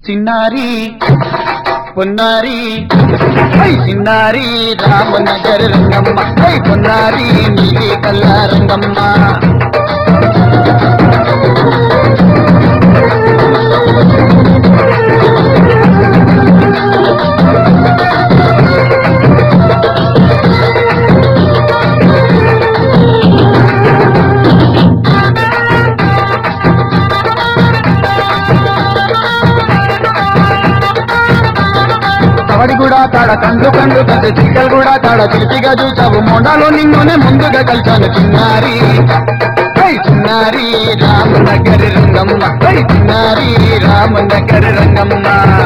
చిన్నారి పొన్నారి హై చిన్నారి రామనగర్ రంగమ్మ హై పొన్నారి నీలి కల్లా రంగమ్మ కవడి కూడా కాడ కండ్లు కండ్లు పెద్ద చిక్కలు కూడా కాడ చిలిపిగా చూసావు మొండాలో నిన్నునే ముందుగా కలిశాను చిన్నారి హై చిన్నారి రామనగరి రంగమ్మ హై చిన్నారి రామనగరి రంగమ్మ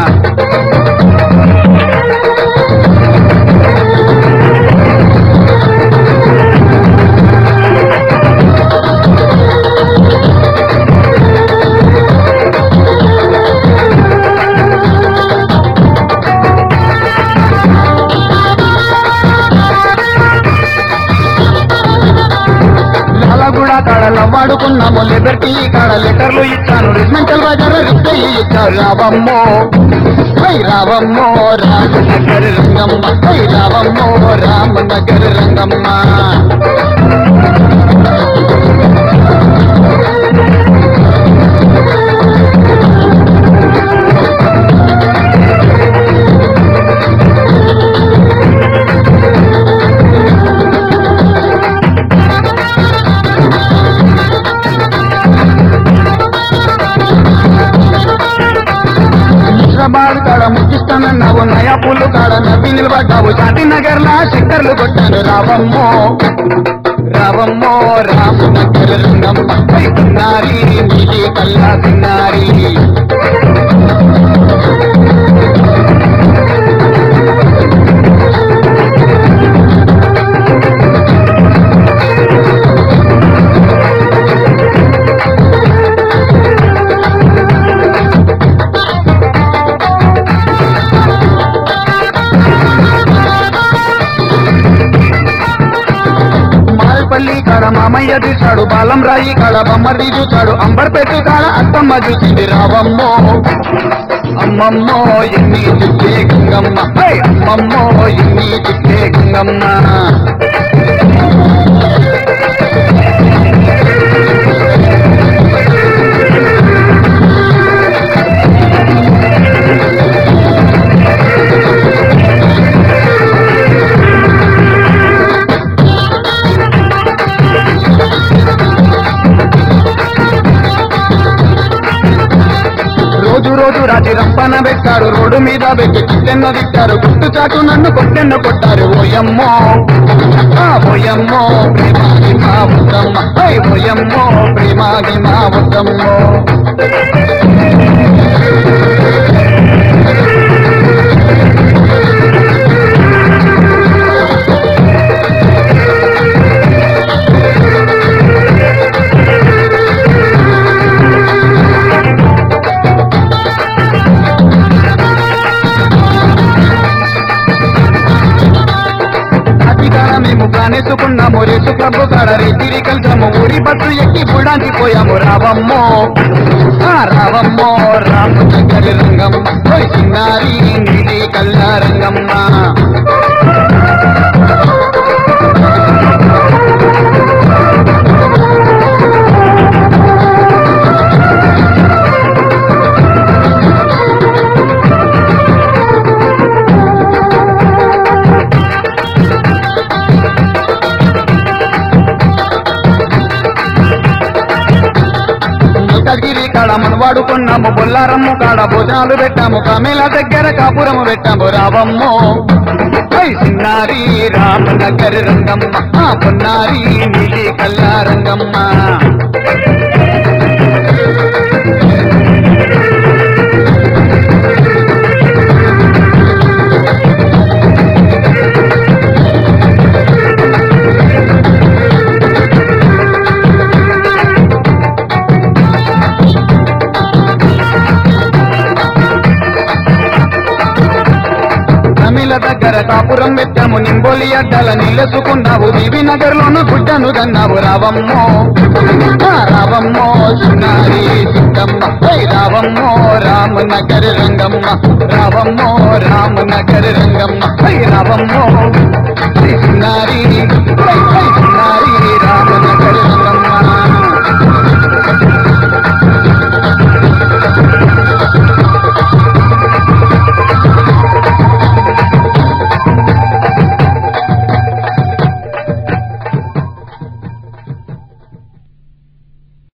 లాలా కూడా కాడ లవ్వాడుకున్నాము లిబర్టీ కాడ లెటర్లు ఇచ్చాను రిజ్మెంటల్ బజార్ రిప్లై ఇచ్చారు రావమ్మో హై రావమ్మో రామనగరి రంగమ్మ హై రావమ్మో రామనగరి రంగమ్మ హైదరాబాద్ కాడ ముచ్చిస్తానన్నావు నయా పుల్లు కాడ నవ్వి నిలబడ్డావు శాంతి నగర్ లా చక్కర్లు కొట్టాను రావమ్మో రావమ్మో రామనగర్ రంగమ్మ హై చిన్నారి నీలి కల్లా చిన్నారి మాల్పల్లి కాడ మామయ్య చూశాడు బాలం రాయి కాడ బొమ్మర్ది చూశాడు అంబర్పేట కాడ అత్తమ్మ చూసింది రావమ్మో అమ్మమ్మో ఎన్ని చుట్టే గంగమ్మ హై! అమ్మమ్మో ఎన్ని చుట్టే గంగమ్మ రోజు రోజు రాత్రి రంపన పెట్టారు రోడ్డు మీద పెట్టి కిట్టెన్న తిట్టారు గుట్టు చాటు నన్ను కొట్టెన్న కొట్టారు ఓయమ్మో ఆ ఓయమ్మో ప్రేమాది మా ఉద్దమ్మ హై ఓయమ్మో ప్రేమాది మా ఉద్దమ్మో అతికాడ మేము కానేసుకున్నాము రేసు క్లబ్ కాడ రేతిరి కలిసాము ఊరి బస్సు ఎక్కి బుడానికి పోయాము రావమ్మో ఆ రావమ్మో రాము దగ్గరి రంగమ్మ ఓయ్ చిన్నారి నీటి కల్లా రంగమ్మ ముల్కగిరి కాడ మనవాడుకున్నాము బొల్లారమ్ము కాడ భోజనాలు పెట్టాము కమేల దగ్గర కాపురము పెట్టాము రావమ్మో హై చిన్నారి రామనగరి రంగమ్మ ఆ పొన్నారి నీలి కల్లా రంగమ్మ తమిళ నీళ్ళ దగ్గర కాపురం పెట్టాము నింబోలి అడ్డల నీళ్ళెసుకున్నావు బీబీ నగర్ లోను గుడ్డను గన్నావు రావమ్మో ఆ రావమ్మో సునారి సిద్ధమ్మ హే రావమ్మో రామనగర్ రంగమ్మ రావమ్మో రామనగర్ రంగమ్మ హే రావమ్మో శ్రీ